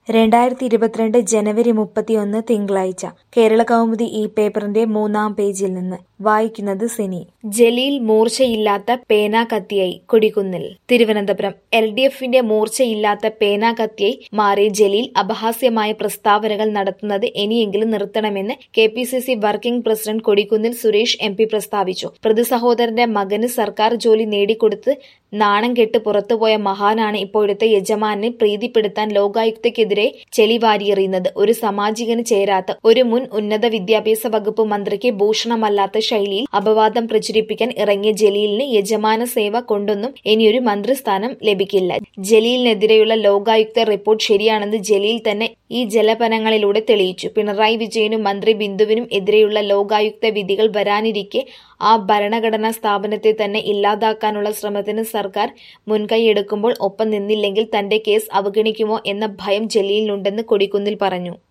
രണ്ടായിരത്തി ഇരുപത്തിരണ്ട് ജനുവരി മുപ്പത്തിയൊന്ന് തിങ്കളാഴ്ച കേരളകൗമുദി ഈ പേപ്പറിന്റെ മൂന്നാം പേജിൽ നിന്ന് വായിക്കുന്നത് സിനി ജലീൽ മൂർച്ചയില്ലാത്ത പേനാ കത്തിയായി കൊടിക്കുന്നിൽ തിരുവനന്തപുരം എൽ ഡി എഫിന്റെ മൂർച്ചയില്ലാത്ത പേനാ കത്തിയായി മാറിയ ജലീൽ അപഹാസ്യമായ പ്രസ്താവനകൾ നടത്തുന്നത് ഇനിയെങ്കിലും നിർത്തണമെന്ന് K P C C working president Kodikunnil Suresh M P പ്രസ്താവിച്ചു പ്രതി സഹോദരന്റെ മകന് സർക്കാർ ജോലി നേടിക്കൊടുത്ത് നാണം കെട്ട് പുറത്തുപോയ മഹാനാണ് ഇപ്പോഴത്തെ യജമാനെ പ്രീതിപ്പെടുത്താൻ ലോകായുക്തയ്ക്കെതിരെ ചെളിവാരിയെറിയുന്നത് ഒരു സാമാജികന് ചേരാത്ത ഒരു മുൻ ഉന്നത വിദ്യാഭ്യാസ വകുപ്പ് മന്ത്രിക്ക് ഭൂഷണമല്ലാത്ത ശൈലിയിൽ അപവാദം പ്രചരിപ്പിക്കാൻ ഇറങ്ങിയ ജലീലിന് യജമാന സേവ കൊണ്ടൊന്നും ഇനിയൊരു മന്ത്രിസ്ഥാനം ലഭിക്കില്ല ജലീലിനെതിരെയുള്ള ലോകായുക്ത റിപ്പോർട്ട് ശരിയാണെന്ന് ജലീൽ തന്നെ ഈ ജലപനങ്ങളിലൂടെ തെളിയിച്ചു പിണറായി വിജയനും മന്ത്രി ബിന്ദുവിനും എതിരെയുള്ള ലോകായുക്ത വിധികൾ വരാനിരിക്കെ ആ ഭരണഘടനാ സ്ഥാപനത്തെ തന്നെ ഇല്ലാതാക്കാനുള്ള ശ്രമത്തിന് സർക്കാർ മുൻകൈയെടുക്കുമ്പോൾ ഒപ്പം നിന്നില്ലെങ്കിൽ തന്റെ കേസ് അവഗണിക്കുമോ എന്ന ഭയം ജലീലിനുണ്ടെന്ന് കൊടിക്കുന്നിൽ പറഞ്ഞു